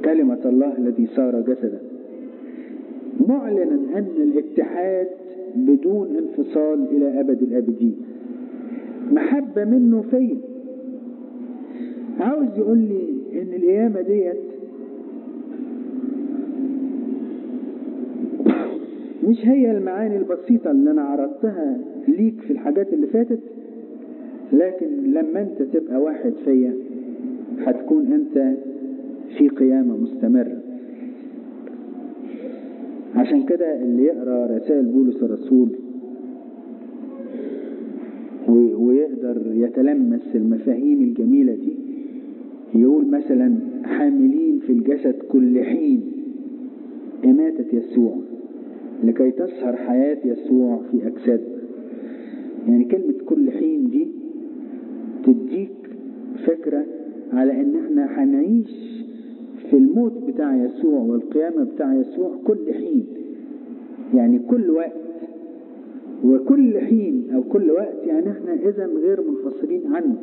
كلمة الله الذي صار جسدا معلنا أن الاتحاد بدون انفصال إلى أبد الآبدين محبة منه فيا عاوز يقول لي إن القيامة ديت مش هي المعاني البسيطة اللي أنا عرضتها ليك في الحاجات اللي فاتت لكن لما أنت تبقى واحد فيا هتكون أنت في قيامة مستمرة عشان كده اللي يقرأ رسائل بولس الرسول ويقدر يتلمس المفاهيم الجميلة دي يقول مثلا حاملين في الجسد كل حين إماتة يسوع لكي تسهر حياة يسوع في أجسادنا يعني كلمة كل حين دي تديك فكرة على ان احنا هنعيش في الموت بتاع يسوع والقيامة بتاع يسوع كل حين يعني كل وقت وكل حين او كل وقت يعني احنا اذا غير منفصلين عنه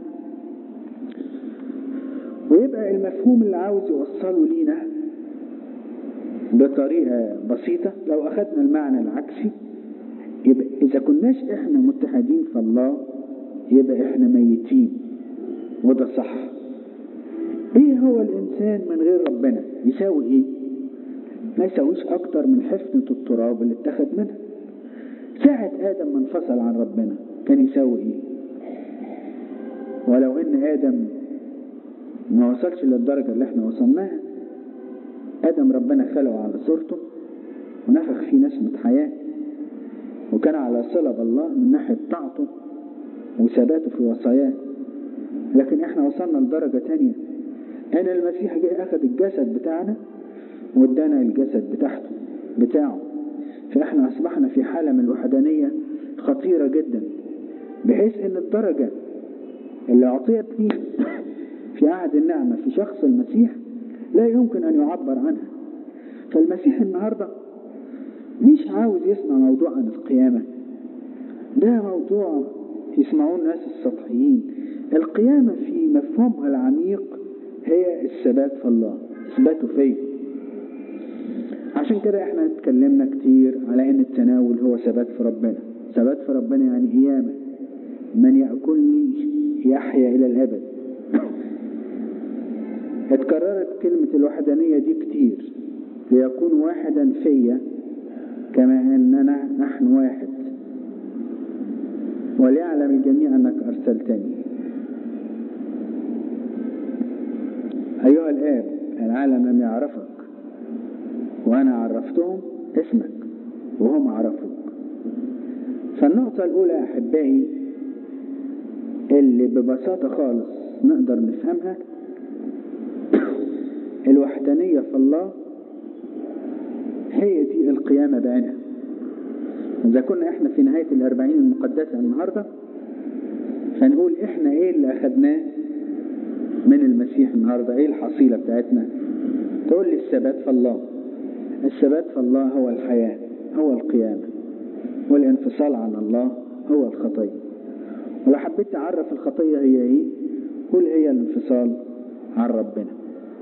ويبقى المفهوم اللي عاوز يوصله لينا بطريقة بسيطة لو أخذنا المعنى العكسي يبقى إذا كناش إحنا متحدين في الله يبقى إحنا ميتين وده صح إيه هو الإنسان من غير ربنا يساوي إيه ما يساويش أكتر من حفنة التراب اللي اتخذ منها ساعة آدم ما انفصل عن ربنا كان يساوي إيه ولو إن آدم ما وصلش للدرجة اللي احنا وصلناها آدم ربنا خلقه على صورته ونفخ فيه نسمة حياة وكان على صلة بالله من ناحية طاعته وثباته في وصاياه لكن احنا وصلنا لدرجة تانية ان المسيح جه اخذ الجسد بتاعنا وادانا الجسد بتاعته بتاعه فاحنا اصبحنا في حالة من الوحدانية خطيرة جدا بحيث ان الدرجة اللي اعطيت لي في عهد النعمة في شخص المسيح لا يمكن ان يعبر عنها فالمسيح النهاردة مش عاوز يسمع موضوع عن القيامة ده موضوع يسمعون الناس السطحيين القيامة في مفهومها العميق هي الثبات في الله اثباته فيه عشان كده احنا اتكلمنا كتير على ان التناول هو ثبات في ربنا ثبات في ربنا يعني قيامة من يأكلني يحيا إلى الأبد اتكررت كلمة الوحدانية دي كتير ليكون واحدا فيا كما أننا نحن واحد وليعلم الجميع أنك أرسلتني أيها الآب العالم لم يعرفك وأنا عرفتهم اسمك وهم عرفوك فالنقطة الأولى أحبائي اللي ببساطة خالص نقدر نفهمها الوحدانية في الله هي دي القيامة بعينها إذا كنا إحنا في نهاية الأربعين المقدسة النهاردة فنقول إحنا إيه اللي أخدناه من المسيح النهاردة إيه الحصيلة بتاعتنا تقول لي الثبات في الله الثبات في الله هو الحياة هو القيامة والانفصال عن الله هو الخطية ولو حبيت تعرف الخطية هي إيه قول هي الانفصال عن ربنا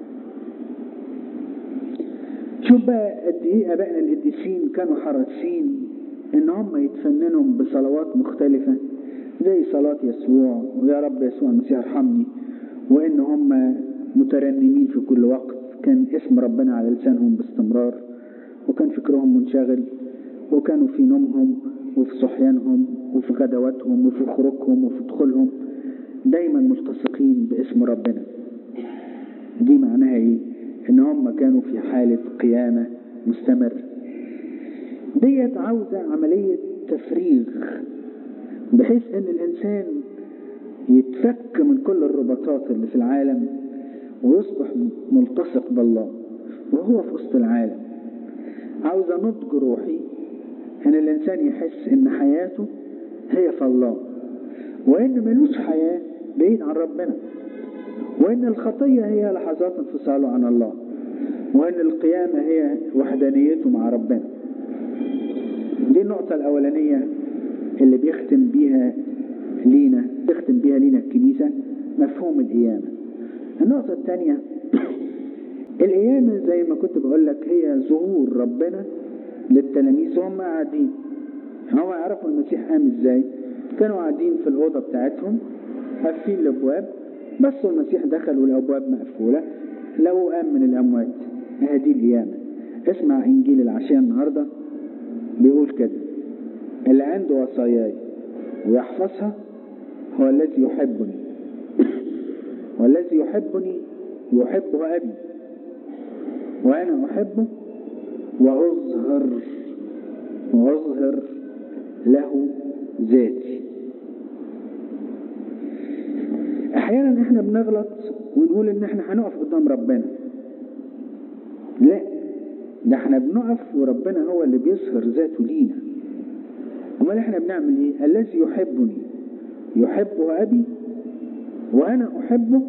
شوف بقى قد ايه ابائنا القديسين كانوا حريصين ان هم يتفننوا بصلوات مختلفة زي صلاة يسوع ويا رب يسوع المسيح ارحمني وان هم مترنمين في كل وقت كان اسم ربنا على لسانهم باستمرار وكان فكرهم منشغل وكانوا في نومهم وفي صحيانهم وفي غدواتهم وفي خروجهم وفي دخولهم دايما ملتصقين باسم ربنا دي معناها ايه ان هم كانوا في حالة قيامة مستمر ديت عاوزة عملية تفريغ بحيث ان الانسان يتفك من كل الرباطات اللي في العالم ويصبح ملتصق بالله وهو في وسط العالم عاوزة نضج روحي ان الانسان يحس ان حياته هي في الله وان ملوش حياة بعيد عن ربنا وان الخطية هي لحظات انفصاله عن الله وان القيامة هي وحدانيته مع ربنا دي النقطة الاولانية اللي بيختم بيها لينا بيختم بيها لينا الكنيسة مفهوم القيامة النقطة الثانية القيامة زي ما كنت بقول لك هي ظهور ربنا للتلاميذ وهم قاعدين هم يعرفوا المسيح قام ازاي كانوا قاعدين في الأوضة بتاعتهم قافلين الأبواب بصوا المسيح دخل والأبواب مقفولة لقوه قام من الأموات هذه القيامة اسمع إنجيل العشاء النهاردة بيقول كده اللي عنده وصاياي ويحفظها هو الذي يحبني والذي يحبني يحبه أبي وأنا أحبه وأظهر وأظهر له ذاتي أحيانا إحنا بنغلط ونقول إن إحنا هنقف قدام ربنا لا ده إحنا بنقف وربنا هو اللي بيظهر ذاته لينا أمال إحنا بنعمل إيه؟ الذي يحبني يحبه أبي وأنا أحبه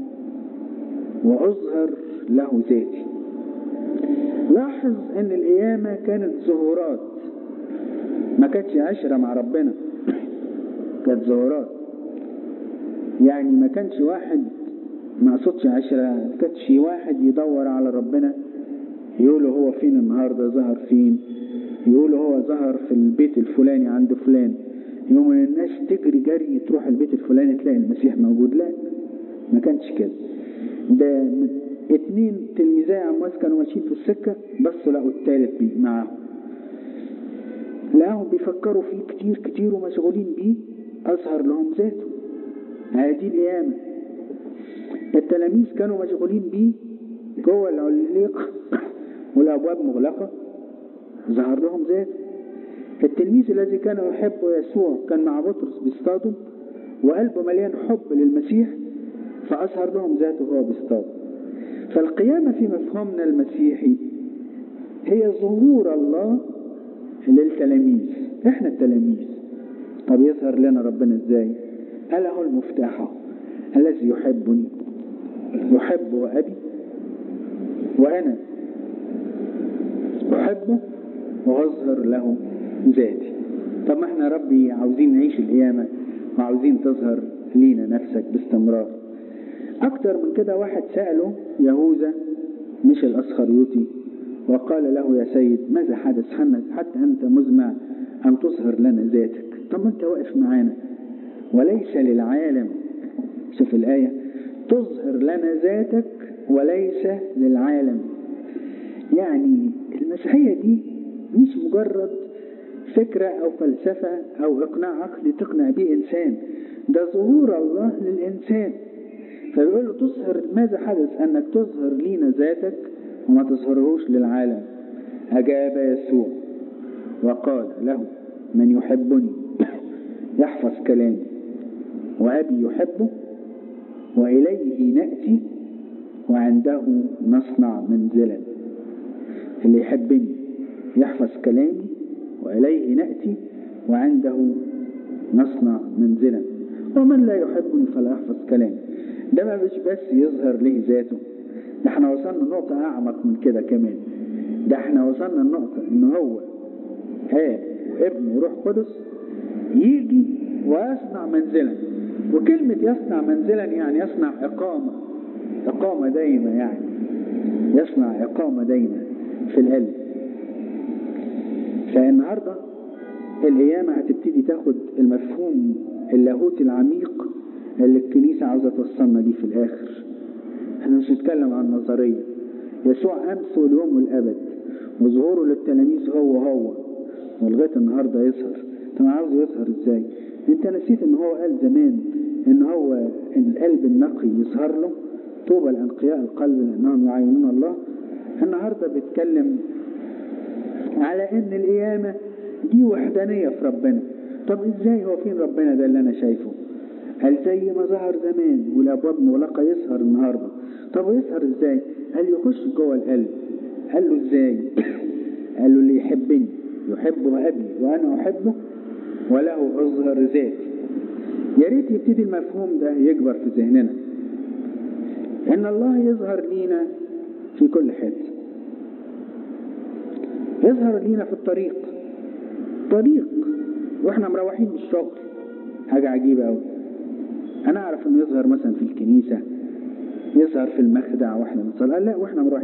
وأظهر له ذاتي لاحظ ان القيامة كانت ظهورات ما كانتش عشرة مع ربنا كانت ظهورات يعني ما كانش واحد ما اقصدش عشرة ما كانش واحد يدور على ربنا يقول هو فين النهاردة ظهر فين يقول هو ظهر في البيت الفلاني عند فلان يوم الناس تجري جري تروح البيت الفلاني تلاقي المسيح موجود لا ما كانش كده ده اتنين تلميذي عمواس كانوا ماشيين في السكة بصوا لقوا التالت بيه معاهم لقاهم بيفكروا فيه كتير كتير ومشغولين بيه أظهر لهم ذاته هذه القيامة التلاميذ كانوا مشغولين بيه جوه العليق والأبواب مغلقة ظهر لهم ذاته التلميذ الذي كان يحب يسوع كان مع بطرس بيصطادوا وقلبه مليان حب للمسيح فأظهر لهم ذاته وهو بيصطاد فالقيامة في مفهومنا المسيحي هي ظهور الله للتلاميذ احنا التلاميذ طب يظهر لنا ربنا ازاي ألا هو المفتاح الذي يحبني يحبه أبي وأنا أحبه وأظهر له ذاتي طب ما احنا ربي عاوزين نعيش القيامة وعاوزين تظهر لينا نفسك باستمرار أكتر من كده واحد سأله يهوذا مش الأسخريوطي وقال له يا سيد ماذا حدث حتى أنت مزمع أن تظهر لنا ذاتك طب ما أنت واقف معانا وليس للعالم شوف الآية تظهر لنا ذاتك وليس للعالم يعني المسيحية دي مش مجرد فكرة أو فلسفة أو إقناع عقلي تقنع به إنسان ده ظهور الله للإنسان فبيقول له تظهر ماذا حدث أنك تظهر لينا ذاتك وما تظهرهوش للعالم أجاب يسوع وقال له من يحبني يحفظ كلامي وأبي يحبه وإليه نأتي وعنده نصنع منزلا اللي يحبني يحفظ كلامي وإليه نأتي وعنده نصنع منزلا ومن لا يحبني فلا يحفظ كلامي ده ما مش بس يظهر له ذاته ده احنا وصلنا لنقطة أعمق من كده كمان ده احنا وصلنا لنقطة إن هو آب وابن وروح قدس يجي ويصنع منزلا وكلمة يصنع منزلا يعني يصنع إقامة إقامة دايمة يعني يصنع إقامة دايمة في القلب فالنهاردة القيامة هتبتدي تاخد المفهوم اللاهوتي العميق اللي الكنيسة عاوزة توصلنا ليه في الآخر احنا مش بنتكلم عن نظرية يسوع أمس واليوم والأبد وظهوره للتلاميذ هو هو ولغاية النهاردة يظهر طب عاوز يظهر ازاي انت نسيت ان هو قال زمان ان هو ان القلب النقي يظهر له طوبى لأنقياء القلب لأنهم يعينون الله النهاردة بيتكلم على ان القيامة دي وحدانية في ربنا طب ازاي هو فين ربنا ده اللي انا شايفه قال زي ما ظهر زمان والابواب مغلقه يظهر النهارده طب يظهر ازاي قال يخش جوه القلب قال له ازاي قال له اللي يحبني يحبه ابي وانا احبه وله اظهر ذاتي يا ريت يبتدي المفهوم ده يكبر في ذهننا ان الله يظهر لينا في كل حته يظهر لينا في الطريق طريق واحنا مروحين من الشغل حاجه عجيبه قوي انا اعرف انه يظهر مثلا في الكنيسه يظهر في المخدع واحنا بنصلي لا واحنا مروحين